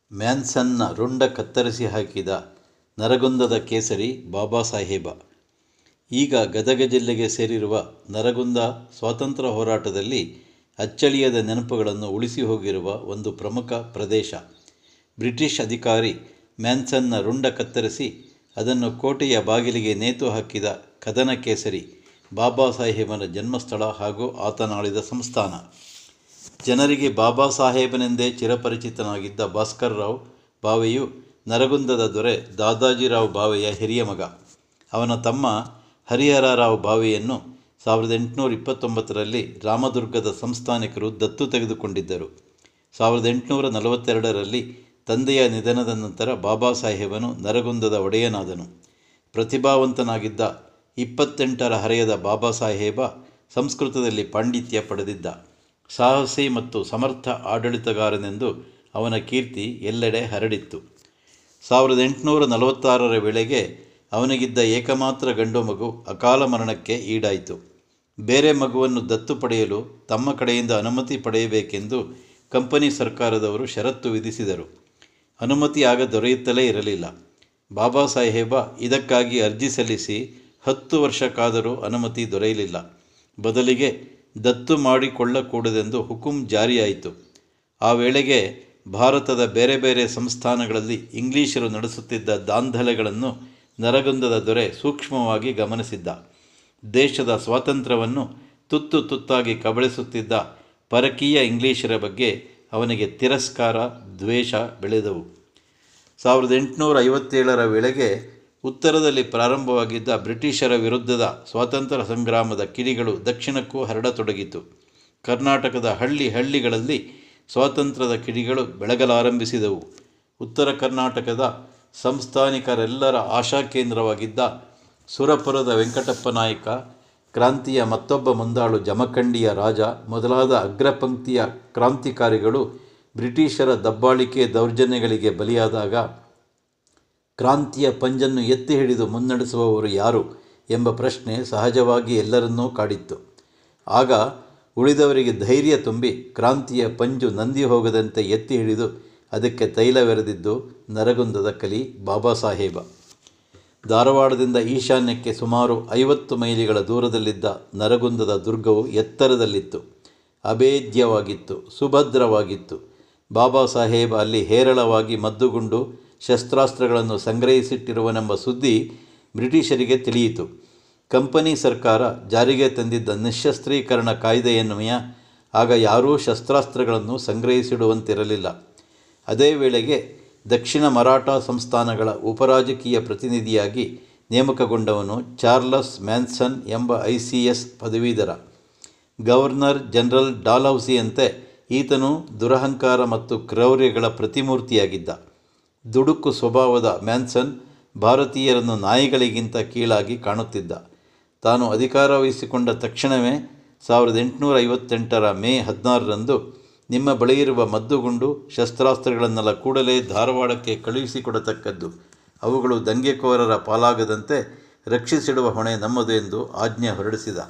ಮ್ಯಾನ್ಸನ್ನ ರುಂಡ ಕತ್ತರಿಸಿ ಹಾಕಿದ ನರಗುಂದದ ಕೇಸರಿ ಬಾಬಾಸಾಹೇಬ ಈಗ ಗದಗ ಜಿಲ್ಲೆಗೆ ಸೇರಿರುವ ನರಗುಂದ ಸ್ವಾತಂತ್ರ್ಯ ಹೋರಾಟದಲ್ಲಿ ಅಚ್ಚಳಿಯದ ನೆನಪುಗಳನ್ನು ಉಳಿಸಿ ಹೋಗಿರುವ ಒಂದು ಪ್ರಮುಖ ಪ್ರದೇಶ ಬ್ರಿಟಿಷ್ ಅಧಿಕಾರಿ ಮ್ಯಾನ್ಸನ್ನ ರುಂಡ ಕತ್ತರಿಸಿ ಅದನ್ನು ಕೋಟೆಯ ಬಾಗಿಲಿಗೆ ನೇತು ಹಾಕಿದ ಕದನ ಕೇಸರಿ ಬಾಬಾಸಾಹೇಬನ ಜನ್ಮಸ್ಥಳ ಹಾಗೂ ಆತನಾಳಿದ ಸಂಸ್ಥಾನ ಜನರಿಗೆ ಬಾಬಾ ಸಾಹೇಬನೆಂದೇ ಚಿರಪರಿಚಿತನಾಗಿದ್ದ ಭಾಸ್ಕರ್ರಾವ್ ಭಾವೆಯು ನರಗುಂದದ ದೊರೆ ದಾದಾಜಿರಾವ್ ಭಾವೆಯ ಹಿರಿಯ ಮಗ ಅವನ ತಮ್ಮ ಹರಿಹರರಾವ್ ಭಾವೆಯನ್ನು ಸಾವಿರದ ಎಂಟುನೂರ ಇಪ್ಪತ್ತೊಂಬತ್ತರಲ್ಲಿ ರಾಮದುರ್ಗದ ಸಂಸ್ಥಾನಿಕರು ದತ್ತು ತೆಗೆದುಕೊಂಡಿದ್ದರು ಸಾವಿರದ ಎಂಟುನೂರ ನಲವತ್ತೆರಡರಲ್ಲಿ ತಂದೆಯ ನಿಧನದ ನಂತರ ಬಾಬಾ ಸಾಹೇಬನು ನರಗುಂದದ ಒಡೆಯನಾದನು ಪ್ರತಿಭಾವಂತನಾಗಿದ್ದ ಇಪ್ಪತ್ತೆಂಟರ ಹರೆಯದ ಬಾಬಾ ಸಾಹೇಬ ಸಂಸ್ಕೃತದಲ್ಲಿ ಪಾಂಡಿತ್ಯ ಪಡೆದಿದ್ದ ಸಾಹಸಿ ಮತ್ತು ಸಮರ್ಥ ಆಡಳಿತಗಾರನೆಂದು ಅವನ ಕೀರ್ತಿ ಎಲ್ಲೆಡೆ ಹರಡಿತ್ತು ಸಾವಿರದ ಎಂಟುನೂರ ನಲವತ್ತಾರರ ವೇಳೆಗೆ ಅವನಿಗಿದ್ದ ಏಕಮಾತ್ರ ಗಂಡು ಮಗು ಅಕಾಲ ಮರಣಕ್ಕೆ ಈಡಾಯಿತು ಬೇರೆ ಮಗುವನ್ನು ದತ್ತು ಪಡೆಯಲು ತಮ್ಮ ಕಡೆಯಿಂದ ಅನುಮತಿ ಪಡೆಯಬೇಕೆಂದು ಕಂಪನಿ ಸರ್ಕಾರದವರು ಷರತ್ತು ವಿಧಿಸಿದರು ಅನುಮತಿ ಆಗ ದೊರೆಯುತ್ತಲೇ ಇರಲಿಲ್ಲ ಬಾಬಾ ಸಾಹೇಬ ಇದಕ್ಕಾಗಿ ಅರ್ಜಿ ಸಲ್ಲಿಸಿ ಹತ್ತು ವರ್ಷಕ್ಕಾದರೂ ಅನುಮತಿ ದೊರೆಯಲಿಲ್ಲ ಬದಲಿಗೆ ದತ್ತು ಮಾಡಿಕೊಳ್ಳಕೂಡದೆಂದು ಹುಕುಂ ಜಾರಿಯಾಯಿತು ಆ ವೇಳೆಗೆ ಭಾರತದ ಬೇರೆ ಬೇರೆ ಸಂಸ್ಥಾನಗಳಲ್ಲಿ ಇಂಗ್ಲೀಷರು ನಡೆಸುತ್ತಿದ್ದ ದಾಂಧಲೆಗಳನ್ನು ನರಗುಂದದ ದೊರೆ ಸೂಕ್ಷ್ಮವಾಗಿ ಗಮನಿಸಿದ್ದ ದೇಶದ ಸ್ವಾತಂತ್ರ್ಯವನ್ನು ತುತ್ತು ತುತ್ತಾಗಿ ಕಬಳಿಸುತ್ತಿದ್ದ ಪರಕೀಯ ಇಂಗ್ಲೀಷರ ಬಗ್ಗೆ ಅವನಿಗೆ ತಿರಸ್ಕಾರ ದ್ವೇಷ ಬೆಳೆದವು ಸಾವಿರದ ಎಂಟುನೂರ ಐವತ್ತೇಳರ ವೇಳೆಗೆ ಉತ್ತರದಲ್ಲಿ ಪ್ರಾರಂಭವಾಗಿದ್ದ ಬ್ರಿಟಿಷರ ವಿರುದ್ಧದ ಸ್ವಾತಂತ್ರ್ಯ ಸಂಗ್ರಾಮದ ಕಿಡಿಗಳು ದಕ್ಷಿಣಕ್ಕೂ ಹರಡತೊಡಗಿತು ಕರ್ನಾಟಕದ ಹಳ್ಳಿ ಹಳ್ಳಿಗಳಲ್ಲಿ ಸ್ವಾತಂತ್ರ್ಯದ ಕಿಡಿಗಳು ಬೆಳಗಲಾರಂಭಿಸಿದವು ಉತ್ತರ ಕರ್ನಾಟಕದ ಸಂಸ್ಥಾನಿಕರೆಲ್ಲರ ಆಶಾ ಕೇಂದ್ರವಾಗಿದ್ದ ಸುರಪುರದ ವೆಂಕಟಪ್ಪ ನಾಯಕ ಕ್ರಾಂತಿಯ ಮತ್ತೊಬ್ಬ ಮುಂದಾಳು ಜಮಖಂಡಿಯ ರಾಜ ಮೊದಲಾದ ಅಗ್ರಪಂಕ್ತಿಯ ಕ್ರಾಂತಿಕಾರಿಗಳು ಬ್ರಿಟಿಷರ ದಬ್ಬಾಳಿಕೆ ದೌರ್ಜನ್ಯಗಳಿಗೆ ಬಲಿಯಾದಾಗ ಕ್ರಾಂತಿಯ ಪಂಜನ್ನು ಎತ್ತಿ ಹಿಡಿದು ಮುನ್ನಡೆಸುವವರು ಯಾರು ಎಂಬ ಪ್ರಶ್ನೆ ಸಹಜವಾಗಿ ಎಲ್ಲರನ್ನೂ ಕಾಡಿತ್ತು ಆಗ ಉಳಿದವರಿಗೆ ಧೈರ್ಯ ತುಂಬಿ ಕ್ರಾಂತಿಯ ಪಂಜು ನಂದಿ ಹೋಗದಂತೆ ಎತ್ತಿ ಹಿಡಿದು ಅದಕ್ಕೆ ತೈಲವೆರೆದಿದ್ದು ನರಗುಂದದ ಕಲಿ ಬಾಬಾ ಸಾಹೇಬ ಧಾರವಾಡದಿಂದ ಈಶಾನ್ಯಕ್ಕೆ ಸುಮಾರು ಐವತ್ತು ಮೈಲಿಗಳ ದೂರದಲ್ಲಿದ್ದ ನರಗುಂದದ ದುರ್ಗವು ಎತ್ತರದಲ್ಲಿತ್ತು ಅಭೇದ್ಯವಾಗಿತ್ತು ಸುಭದ್ರವಾಗಿತ್ತು ಬಾಬಾ ಸಾಹೇಬ ಅಲ್ಲಿ ಹೇರಳವಾಗಿ ಮದ್ದುಗುಂಡು ಶಸ್ತ್ರಾಸ್ತ್ರಗಳನ್ನು ಸಂಗ್ರಹಿಸಿಟ್ಟಿರುವನೆಂಬ ಸುದ್ದಿ ಬ್ರಿಟಿಷರಿಗೆ ತಿಳಿಯಿತು ಕಂಪನಿ ಸರ್ಕಾರ ಜಾರಿಗೆ ತಂದಿದ್ದ ನಿಶಸ್ತ್ರೀಕರಣ ಕಾಯ್ದೆಯನ್ವಯ ಆಗ ಯಾರೂ ಶಸ್ತ್ರಾಸ್ತ್ರಗಳನ್ನು ಸಂಗ್ರಹಿಸಿಡುವಂತಿರಲಿಲ್ಲ ಅದೇ ವೇಳೆಗೆ ದಕ್ಷಿಣ ಮರಾಠ ಸಂಸ್ಥಾನಗಳ ಉಪರಾಜಕೀಯ ಪ್ರತಿನಿಧಿಯಾಗಿ ನೇಮಕಗೊಂಡವನು ಚಾರ್ಲಸ್ ಮ್ಯಾನ್ಸನ್ ಎಂಬ ಐ ಸಿ ಎಸ್ ಪದವೀಧರ ಗವರ್ನರ್ ಜನರಲ್ ಡಾಲೌಸಿಯಂತೆ ಈತನು ದುರಹಂಕಾರ ಮತ್ತು ಕ್ರೌರ್ಯಗಳ ಪ್ರತಿಮೂರ್ತಿಯಾಗಿದ್ದ ದುಡುಕು ಸ್ವಭಾವದ ಮ್ಯಾನ್ಸನ್ ಭಾರತೀಯರನ್ನು ನಾಯಿಗಳಿಗಿಂತ ಕೀಳಾಗಿ ಕಾಣುತ್ತಿದ್ದ ತಾನು ಅಧಿಕಾರ ವಹಿಸಿಕೊಂಡ ತಕ್ಷಣವೇ ಸಾವಿರದ ಎಂಟುನೂರ ಐವತ್ತೆಂಟರ ಮೇ ಹದಿನಾರರಂದು ನಿಮ್ಮ ಬಳಿಯಿರುವ ಮದ್ದುಗುಂಡು ಶಸ್ತ್ರಾಸ್ತ್ರಗಳನ್ನೆಲ್ಲ ಕೂಡಲೇ ಧಾರವಾಡಕ್ಕೆ ಕಳುಹಿಸಿಕೊಡತಕ್ಕದ್ದು ಅವುಗಳು ದಂಗೆಕೋರರ ಪಾಲಾಗದಂತೆ ರಕ್ಷಿಸಿಡುವ ಹೊಣೆ ನಮ್ಮದು ಎಂದು ಆಜ್ಞೆ ಹೊರಡಿಸಿದ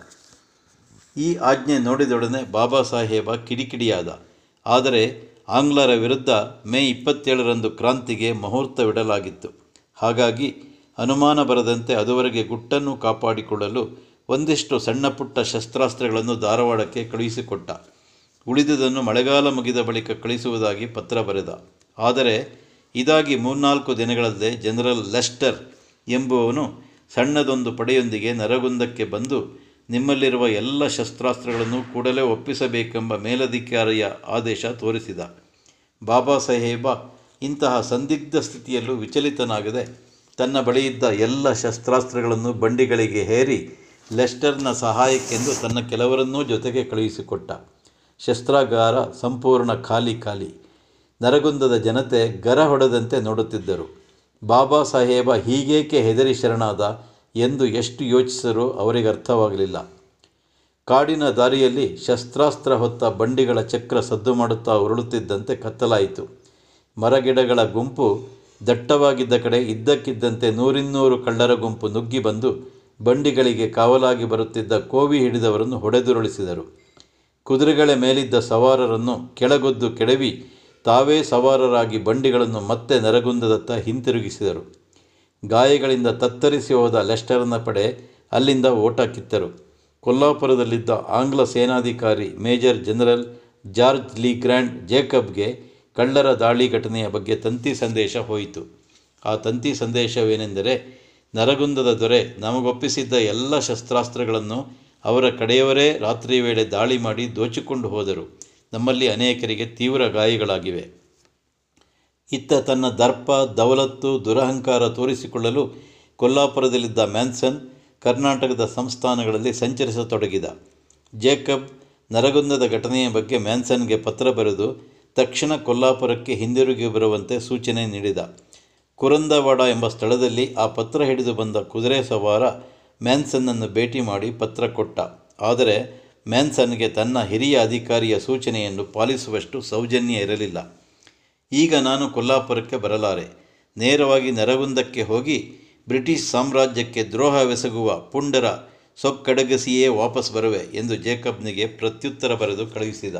ಈ ಆಜ್ಞೆ ನೋಡಿದೊಡನೆ ಬಾಬಾ ಸಾಹೇಬ ಕಿಡಿಕಿಡಿಯಾದ ಆದರೆ ಆಂಗ್ಲರ ವಿರುದ್ಧ ಮೇ ಇಪ್ಪತ್ತೇಳರಂದು ಕ್ರಾಂತಿಗೆ ಮುಹೂರ್ತವಿಡಲಾಗಿತ್ತು ಹಾಗಾಗಿ ಅನುಮಾನ ಬರದಂತೆ ಅದುವರೆಗೆ ಗುಟ್ಟನ್ನು ಕಾಪಾಡಿಕೊಳ್ಳಲು ಒಂದಿಷ್ಟು ಸಣ್ಣ ಪುಟ್ಟ ಶಸ್ತ್ರಾಸ್ತ್ರಗಳನ್ನು ಧಾರವಾಡಕ್ಕೆ ಕಳುಹಿಸಿಕೊಟ್ಟ ಉಳಿದುದನ್ನು ಮಳೆಗಾಲ ಮುಗಿದ ಬಳಿಕ ಕಳಿಸುವುದಾಗಿ ಪತ್ರ ಬರೆದ ಆದರೆ ಇದಾಗಿ ಮೂರ್ನಾಲ್ಕು ದಿನಗಳಲ್ಲೇ ಜನರಲ್ ಲೆಸ್ಟರ್ ಎಂಬುವವನು ಸಣ್ಣದೊಂದು ಪಡೆಯೊಂದಿಗೆ ನರಗುಂದಕ್ಕೆ ಬಂದು ನಿಮ್ಮಲ್ಲಿರುವ ಎಲ್ಲ ಶಸ್ತ್ರಾಸ್ತ್ರಗಳನ್ನು ಕೂಡಲೇ ಒಪ್ಪಿಸಬೇಕೆಂಬ ಮೇಲಧಿಕಾರಿಯ ಆದೇಶ ತೋರಿಸಿದ ಬಾಬಾ ಸಾಹೇಬ ಇಂತಹ ಸಂದಿಗ್ಧ ಸ್ಥಿತಿಯಲ್ಲೂ ವಿಚಲಿತನಾಗದೆ ತನ್ನ ಬಳಿಯಿದ್ದ ಎಲ್ಲ ಶಸ್ತ್ರಾಸ್ತ್ರಗಳನ್ನು ಬಂಡಿಗಳಿಗೆ ಹೇರಿ ಲೆಸ್ಟರ್ನ ಸಹಾಯಕ್ಕೆಂದು ತನ್ನ ಕೆಲವರನ್ನೂ ಜೊತೆಗೆ ಕಳುಹಿಸಿಕೊಟ್ಟ ಶಸ್ತ್ರಾಗಾರ ಸಂಪೂರ್ಣ ಖಾಲಿ ಖಾಲಿ ನರಗುಂದದ ಜನತೆ ಗರ ಹೊಡೆದಂತೆ ನೋಡುತ್ತಿದ್ದರು ಬಾಬಾ ಸಾಹೇಬ ಹೀಗೇಕೆ ಹೆದರಿ ಶರಣಾದ ಎಂದು ಎಷ್ಟು ಯೋಚಿಸರೂ ಅವರಿಗೆ ಅರ್ಥವಾಗಲಿಲ್ಲ ಕಾಡಿನ ದಾರಿಯಲ್ಲಿ ಶಸ್ತ್ರಾಸ್ತ್ರ ಹೊತ್ತ ಬಂಡಿಗಳ ಚಕ್ರ ಸದ್ದು ಮಾಡುತ್ತಾ ಉರುಳುತ್ತಿದ್ದಂತೆ ಕತ್ತಲಾಯಿತು ಮರಗಿಡಗಳ ಗುಂಪು ದಟ್ಟವಾಗಿದ್ದ ಕಡೆ ಇದ್ದಕ್ಕಿದ್ದಂತೆ ನೂರಿನ್ನೂರು ಕಳ್ಳರ ಗುಂಪು ನುಗ್ಗಿ ಬಂದು ಬಂಡಿಗಳಿಗೆ ಕಾವಲಾಗಿ ಬರುತ್ತಿದ್ದ ಕೋವಿ ಹಿಡಿದವರನ್ನು ಹೊಡೆದುರುಳಿಸಿದರು ಕುದುರೆಗಳ ಮೇಲಿದ್ದ ಸವಾರರನ್ನು ಕೆಳಗೊದ್ದು ಕೆಡವಿ ತಾವೇ ಸವಾರರಾಗಿ ಬಂಡಿಗಳನ್ನು ಮತ್ತೆ ನರಗುಂದದತ್ತ ಹಿಂತಿರುಗಿಸಿದರು ಗಾಯಗಳಿಂದ ತತ್ತರಿಸಿ ಹೋದ ಲೆಸ್ಟರ್ನ ಪಡೆ ಅಲ್ಲಿಂದ ಓಟ ಕಿತ್ತರು ಕೊಲ್ಲಾಪುರದಲ್ಲಿದ್ದ ಆಂಗ್ಲ ಸೇನಾಧಿಕಾರಿ major general George Le Grand ಜೇಕಬ್ಗೆ ಕಳ್ಳರ ದಾಳಿ ಘಟನೆಯ ಬಗ್ಗೆ ತಂತಿ ಸಂದೇಶ ಹೋಯಿತು ಆ ತಂತಿ ಸಂದೇಶವೇನೆಂದರೆ ನರಗುಂದದ ದೊರೆ ನಮಗೊಪ್ಪಿಸಿದ್ದ ಎಲ್ಲ ಶಸ್ತ್ರಾಸ್ತ್ರಗಳನ್ನು ಅವರ ಕಡೆಯವರೇ ರಾತ್ರಿ ವೇಳೆ ದಾಳಿ ಮಾಡಿ ದೋಚಿಕೊಂಡು ಹೋದರು ನಮ್ಮಲ್ಲಿ ಅನೇಕರಿಗೆ ತೀವ್ರ ಗಾಯಗಳಾಗಿವೆ ಇತ್ತ ತನ್ನ ದರ್ಪ ದೌಲತ್ತು ದುರಹಂಕಾರ ತೋರಿಸಿಕೊಳ್ಳಲು ಕೊಲ್ಲಾಪುರದಲ್ಲಿದ್ದ ಮ್ಯಾನ್ಸನ್ ಕರ್ನಾಟಕದ ಸಂಸ್ಥಾನಗಳಲ್ಲಿ ಸಂಚರಿಸತೊಡಗಿದ ಜೇಕಬ್ ನರಗುಂದದ ಘಟನೆಯ ಬಗ್ಗೆ ಮ್ಯಾನ್ಸನ್ಗೆ ಪತ್ರ ಬರೆದು ತಕ್ಷಣ ಕೊಲ್ಲಾಪುರಕ್ಕೆ ಹಿಂದಿರುಗಿ ಬರುವಂತೆ ಸೂಚನೆ ನೀಡಿದ ಕುರಂದವಾಡ ಎಂಬ ಸ್ಥಳದಲ್ಲಿ ಆ ಪತ್ರ ಹಿಡಿದು ಬಂದ ಕುದುರೆ ಸವಾರ ಮ್ಯಾನ್ಸನ್ನನ್ನು ಭೇಟಿ ಮಾಡಿ ಪತ್ರ ಕೊಟ್ಟ ಆದರೆ ಮ್ಯಾನ್ಸನ್ಗೆ ತನ್ನ ಹಿರಿಯ ಅಧಿಕಾರಿಯ ಸೂಚನೆಯನ್ನು ಪಾಲಿಸುವಷ್ಟು ಸೌಜನ್ಯ ಇರಲಿಲ್ಲ ಈಗ ನಾನು ಕೊಲ್ಲಾಪುರಕ್ಕೆ ಬರಲಾರೆ ನೇರವಾಗಿ ನರಗುಂದಕ್ಕೆ ಹೋಗಿ ಬ್ರಿಟಿಷ್ ಸಾಮ್ರಾಜ್ಯಕ್ಕೆ ದ್ರೋಹವೆಸಗುವ ಪುಂಡರ ಸೊಕ್ಕಡಗಸಿಯೇ ವಾಪಸ್ ಬರುವೆ ಎಂದು ಜೇಕಬ್ನಿಗೆ ಪ್ರತ್ಯುತ್ತರ ಬರೆದು ಕಳುಹಿಸಿದ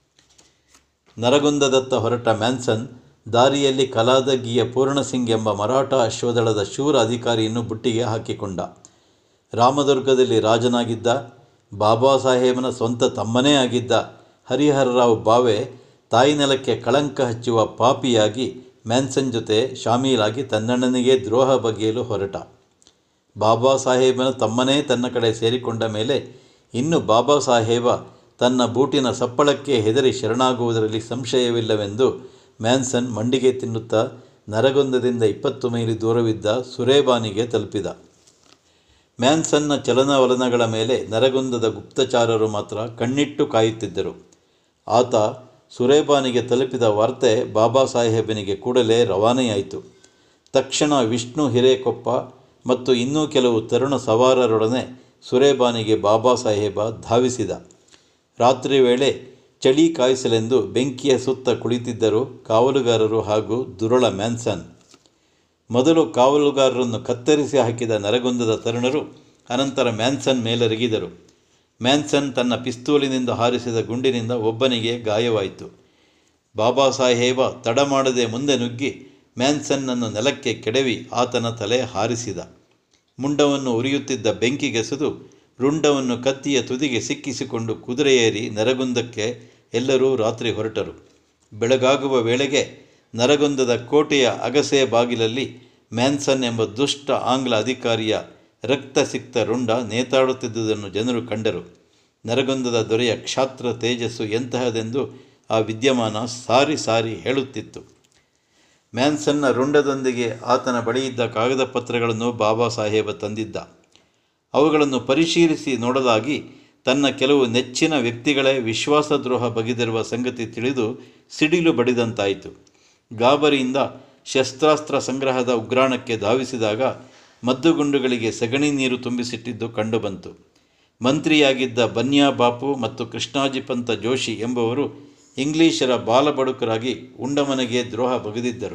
ನರಗುಂದದತ್ತ ಹೊರಟ ಮ್ಯಾನ್ಸನ್ ದಾರಿಯಲ್ಲಿ ಕಲಾದಗಿಯ ಪೂರ್ಣಸಿಂಗ್ ಎಂಬ ಮರಾಠ ಅಶ್ವದಳದ ಶೂರ ಅಧಿಕಾರಿಯನ್ನು ಬುಟ್ಟಿಗೆ ಹಾಕಿಕೊಂಡ ರಾಮದುರ್ಗದಲ್ಲಿ ರಾಜನಾಗಿದ್ದ ಬಾಬಾ ಸಾಹೇಬನ ಸ್ವಂತ ತಮ್ಮನೇ ಆಗಿದ್ದ ಹರಿಹರರಾವ್ ಬಾವೆ ತಾಯಿನೆಲಕ್ಕೆ ಕಳಂಕ ಹಚ್ಚುವ ಪಾಪಿಯಾಗಿ ಮ್ಯಾನ್ಸನ್ ಜೊತೆ ಶಾಮೀಲಾಗಿ ತನ್ನಣ್ಣನಿಗೆ ದ್ರೋಹ ಬಗೆಯಲು ಹೊರಟ ಬಾಬಾ ಸಾಹೇಬನ ತಮ್ಮನೇ ತನ್ನ ಕಡೆ ಸೇರಿಕೊಂಡ ಮೇಲೆ ಇನ್ನು ಬಾಬಾ ಸಾಹೇಬ ತನ್ನ ಬೂಟಿನ ಸಪ್ಪಳಕ್ಕೆ ಹೆದರಿ ಶರಣಾಗುವುದರಲ್ಲಿ ಸಂಶಯವಿಲ್ಲವೆಂದು ಮ್ಯಾನ್ಸನ್ ಮಂಡಿಗೆ ತಿನ್ನುತ್ತಾ ನರಗುಂದದಿಂದ ಇಪ್ಪತ್ತು ಮೈಲಿ ದೂರವಿದ್ದ ಸುರೇಬಾನಿಗೆ ತಲುಪಿದ ಮ್ಯಾನ್ಸನ್ನ ಚಲನವಲನಗಳ ಮೇಲೆ ನರಗುಂದದ ಗುಪ್ತಚಾರರು ಮಾತ್ರ ಕಣ್ಣಿಟ್ಟು ಕಾಯುತ್ತಿದ್ದರು ಆತ ಸುರೇಬಾನಿಗೆ ತಲುಪಿದ ವಾರ್ತೆ ಬಾಬಾ ಸಾಹೇಬನಿಗೆ ಕೂಡಲೇ ರವಾನೆಯಾಯಿತು ತಕ್ಷಣ ವಿಷ್ಣು ಹಿರೇಕೊಪ್ಪ ಮತ್ತು ಇನ್ನೂ ಕೆಲವು ತರುಣ ಸವಾರರೊಡನೆ ಸುರೇಬಾನಿಗೆ ಬಾಬಾ ಸಾಹೇಬ ಧಾವಿಸಿದ ರಾತ್ರಿ ವೇಳೆ ಚಳಿ ಕಾಯಿಸಲೆಂದು ಬೆಂಕಿಯ ಸುತ್ತ ಕುಳಿತಿದ್ದರು ಕಾವಲುಗಾರರು ಹಾಗೂ ದುರುಳ ಮ್ಯಾನ್ಸನ್ ಮೊದಲು ಕಾವಲುಗಾರರನ್ನು ಕತ್ತರಿಸಿ ಹಾಕಿದ ನರಗುಂದದ ತರುಣರು ಅನಂತರ ಮ್ಯಾನ್ಸನ್ ಮೇಲೆರಗಿದರು ಮ್ಯಾನ್ಸನ್ ತನ್ನ ಪಿಸ್ತೂಲಿನಿಂದ ಹಾರಿಸಿದ ಗುಂಡಿನಿಂದ ಒಬ್ಬನಿಗೆ ಗಾಯವಾಯಿತು ಬಾಬಾ ಸಾಹೇಬ ತಡ ಮಾಡದೆ ಮುಂದೆ ನುಗ್ಗಿ ಮ್ಯಾನ್ಸನ್ನನ್ನು ನೆಲಕ್ಕೆ ಕೆಡವಿ ಆತನ ತಲೆ ಹಾರಿಸಿದ ಮುಂಡವನ್ನು ಉರಿಯುತ್ತಿದ್ದ ಬೆಂಕಿಗೆಸೆದು ರುಂಡವನ್ನು ಕತ್ತಿಯ ತುದಿಗೆ ಸಿಕ್ಕಿಸಿಕೊಂಡು ಕುದುರೆಯೇರಿ ನರಗುಂದಕ್ಕೆ ಎಲ್ಲರೂ ರಾತ್ರಿ ಹೊರಟರು ಬೆಳಗಾಗುವ ವೇಳೆಗೆ ನರಗುಂದದ ಕೋಟೆಯ ಅಗಸೆ ಬಾಗಿಲಲ್ಲಿ ಮ್ಯಾನ್ಸನ್ ಎಂಬ ದುಷ್ಟ ಆಂಗ್ಲ ಅಧಿಕಾರಿಯ ರಕ್ತಸಿಕ್ತ ರುಂಡ ನೇತಾಡುತ್ತಿದ್ದುದನ್ನು ಜನರು ಕಂಡರು ನರಗುಂದದ ದೊರೆಯ ಕ್ಷಾತ್ರ ತೇಜಸ್ಸು ಎಂತಹದೆಂದು ಆ ವಿದ್ಯಮಾನ ಸಾರಿ ಸಾರಿ ಹೇಳುತ್ತಿತ್ತು ಮ್ಯಾನ್ಸನ್ನ ರುಂಡದೊಂದಿಗೆ ಆತನ ಬಳಿಯಿದ್ದ ಕಾಗದ ಪತ್ರಗಳನ್ನು ಬಾಬಾ ಸಾಹೇಬ ತಂದಿದ್ದ ಅವುಗಳನ್ನು ಪರಿಶೀಲಿಸಿ ನೋಡಲಾಗಿ ತನ್ನ ಕೆಲವು ನೆಚ್ಚಿನ ವ್ಯಕ್ತಿಗಳೇ ವಿಶ್ವಾಸದ್ರೋಹ ಬಗೆದಿರುವ ಸಂಗತಿ ತಿಳಿದು ಸಿಡಿಲು ಬಡಿದಂತಾಯಿತು ಗಾಬರಿಯಿಂದ ಶಸ್ತ್ರಾಸ್ತ್ರ ಸಂಗ್ರಹದ ಉಗ್ರಾಣಕ್ಕೆ ಧಾವಿಸಿದಾಗ ಮದ್ದುಗುಂಡುಗಳಿಗೆ ಸಗಣಿ ನೀರು ತುಂಬಿಸಿಟ್ಟಿದ್ದು ಕಂಡುಬಂತು ಮಂತ್ರಿಯಾಗಿದ್ದ ಬನ್ಯಾ ಬಾಪು ಮತ್ತು ಕೃಷ್ಣಾಜಿಪಂತ ಜೋಶಿ ಎಂಬುವರು ಇಂಗ್ಲೀಷರ ಬಾಲಬಡುಕರಾಗಿ ಉಂಡಮನೆಗೆ ದ್ರೋಹ ಬಗೆದಿದ್ದರು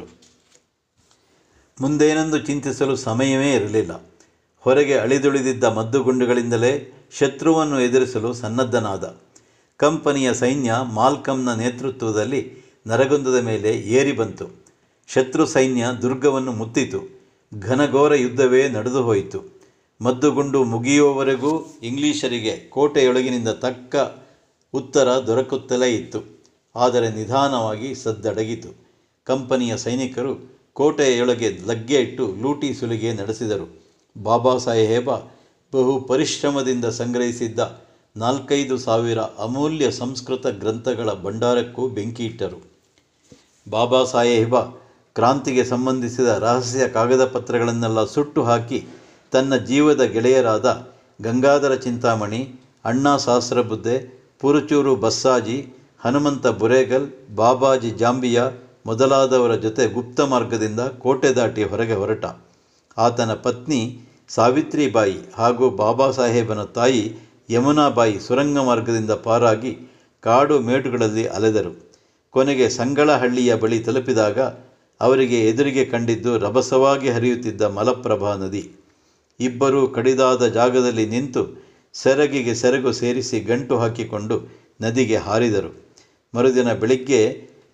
ಮುಂದೇನೆಂದು ಚಿಂತಿಸಲು ಸಮಯವೇ ಇರಲಿಲ್ಲ ಹೊರಗೆ ಅಳಿದುಳಿದಿದ್ದ ಮದ್ದುಗುಂಡುಗಳಿಂದಲೇ ಶತ್ರುವನ್ನು ಎದುರಿಸಲು ಸನ್ನದ್ಧನಾದ ಕಂಪನಿಯ ಸೈನ್ಯ ಮಾಲ್ಕಮ್ನ ನೇತೃತ್ವದಲ್ಲಿ ನರಗುಂದದ ಮೇಲೆ ಏರಿ ಬಂತು ಶತ್ರು ಸೈನ್ಯ ದುರ್ಗವನ್ನು ಮುತ್ತಿತು ಘನಘೋರ ಯುದ್ಧವೇ ನಡೆದು ಹೋಯಿತು ಮದ್ದುಗುಂಡು ಮುಗಿಯುವವರೆಗೂ ಇಂಗ್ಲೀಷರಿಗೆ ಕೋಟೆಯೊಳಗಿನಿಂದ ತಕ್ಕ ಉತ್ತರ ದೊರಕುತ್ತಲೇ ಇತ್ತು ಆದರೆ ನಿಧಾನವಾಗಿ ಸದ್ದಡಗಿತು ಕಂಪನಿಯ ಸೈನಿಕರು ಕೋಟೆಯೊಳಗೆ ಲಗ್ಗೆ ಇಟ್ಟು ಲೂಟಿ ಸುಲಿಗೆ ನಡೆಸಿದರು ಬಾಬಾ ಸಾಹೇಬ ಬಹು ಪರಿಶ್ರಮದಿಂದ ಸಂಗ್ರಹಿಸಿದ್ದ ನಾಲ್ಕೈದು ಸಾವಿರ ಅಮೂಲ್ಯ ಸಂಸ್ಕೃತ ಗ್ರಂಥಗಳ ಭಂಡಾರಕ್ಕೂ ಬೆಂಕಿ ಇಟ್ಟರು ಬಾಬಾ ಸಾಹೇಬ ಕ್ರಾಂತಿಗೆ ಸಂಬಂಧಿಸಿದ ರಹಸ್ಯ ಕಾಗದ ಪತ್ರಗಳನ್ನೆಲ್ಲ ಸುಟ್ಟು ಹಾಕಿ ತನ್ನ ಜೀವದ ಗೆಳೆಯರಾದ ಗಂಗಾಧರ ಚಿಂತಾಮಣಿ ಅಣ್ಣಾ ಸಹಸ್ರಬುದ್ಧೆ ಪುರುಚೂರು ಬಸ್ಸಾಜಿ ಹನುಮಂತ ಬುರೇಗಲ್ ಬಾಬಾಜಿ ಜಾಂಬಿಯಾ ಮೊದಲಾದವರ ಜೊತೆ ಗುಪ್ತ ಮಾರ್ಗದಿಂದ ಕೋಟೆ ದಾಟಿ ಹೊರಗೆ ಹೊರಟ ಆತನ ಪತ್ನಿ ಸಾವಿತ್ರಿಬಾಯಿ ಹಾಗೂ ಬಾಬಾ ಸಾಹೇಬನ ತಾಯಿ ಯಮುನಾಬಾಯಿ ಸುರಂಗ ಮಾರ್ಗದಿಂದ ಪಾರಾಗಿ ಕಾಡು ಮೇಡುಗಳಲ್ಲಿ ಅಲೆದರು ಕೊನೆಗೆ ಸಂಗಳಹಳ್ಳಿಯ ಬಳಿ ತಲುಪಿದಾಗ ಅವರಿಗೆ ಎದುರಿಗೆ ಕಂಡಿದ್ದು ರಭಸವಾಗಿ ಹರಿಯುತ್ತಿದ್ದ ಮಲಪ್ರಭಾ ನದಿ ಇಬ್ಬರೂ ಕಡಿದಾದ ಜಾಗದಲ್ಲಿ ನಿಂತು ಸೆರಗಿಗೆ ಸೆರಗು ಸೇರಿಸಿ ಗಂಟು ಹಾಕಿಕೊಂಡು ನದಿಗೆ ಹಾರಿದರು ಮರುದಿನ ಬೆಳಿಗ್ಗೆ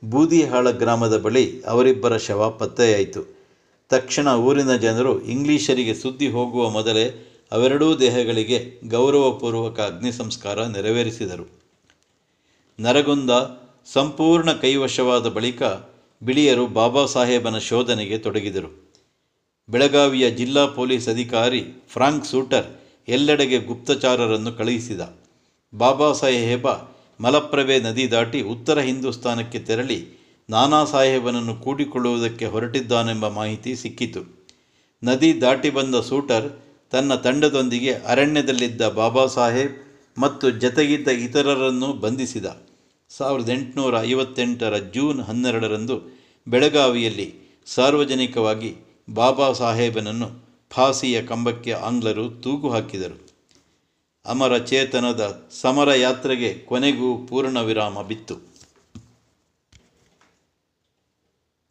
ಬೂದಿಹಾಳ ಗ್ರಾಮದ ಬಳಿ ಅವರಿಬ್ಬರ ಶವ ಪತ್ತೆಯಾಯಿತು ತಕ್ಷಣ ಊರಿನ ಜನರು ಇಂಗ್ಲಿಷರಿಗೆ ಸುದ್ದಿ ಹೋಗುವ ಮೊದಲೇ ಅವೆರಡೂ ದೇಹಗಳಿಗೆ ಗೌರವಪೂರ್ವಕ ಅಗ್ನಿ ಸಂಸ್ಕಾರ ನೆರವೇರಿಸಿದರು ನರಗುಂದ ಸಂಪೂರ್ಣ ಕೈವಶವಾದ ಬಳಿಕ ಬಿಳಿಯರು ಬಾಬಾ ಸಾಹೇಬನ ಶೋಧನೆಗೆ ತೊಡಗಿದರು ಬೆಳಗಾವಿಯ ಜಿಲ್ಲಾ ಪೊಲೀಸ್ ಅಧಿಕಾರಿ ಫ್ರಾಂಕ್ ಸೂಟರ್ ಎಲ್ಲೆಡೆಗೆ ಗುಪ್ತಚಾರರನ್ನು ಕಳುಹಿಸಿದ ಬಾಬಾ ಸಾಹೇಬ ಮಲಪ್ರಭೆ ನದಿ ದಾಟಿ ಉತ್ತರ ಹಿಂದೂಸ್ತಾನಕ್ಕೆ ತೆರಳಿ ನಾನಾ ಸಾಹೇಬನನ್ನು ಕೂಡಿಕೊಳ್ಳುವುದಕ್ಕೆ ಹೊರಟಿದ್ದಾನೆಂಬ ಮಾಹಿತಿ ಸಿಕ್ಕಿತು ನದಿ ದಾಟಿ ಬಂದ ಸೂಟರ್ ತನ್ನ ತಂಡದೊಂದಿಗೆ ಅರಣ್ಯದಲ್ಲಿದ್ದ ಬಾಬಾ ಸಾಹೇಬ್ ಮತ್ತು ಜತೆಗಿದ್ದ ಇತರರನ್ನು ಬಂಧಿಸಿದ ಸಾವಿರದ ಎಂಟುನೂರ ಐವತ್ತೆಂಟರ ಜೂನ್ ಹನ್ನೆರಡರಂದು ಬೆಳಗಾವಿಯಲ್ಲಿ ಸಾರ್ವಜನಿಕವಾಗಿ ಬಾಬಾ ಸಾಹೇಬನನ್ನು ಫಾಸಿಯ ಕಂಬಕ್ಕೆ ಆಂಗ್ಲರು ತೂಗು ಹಾಕಿದರು ಅಮರ ಚೇತನದ ಸಮರ ಯಾತ್ರೆಗೆ ಕೊನೆಗೂ ಪೂರ್ಣ ವಿರಾಮ ಬಿತ್ತು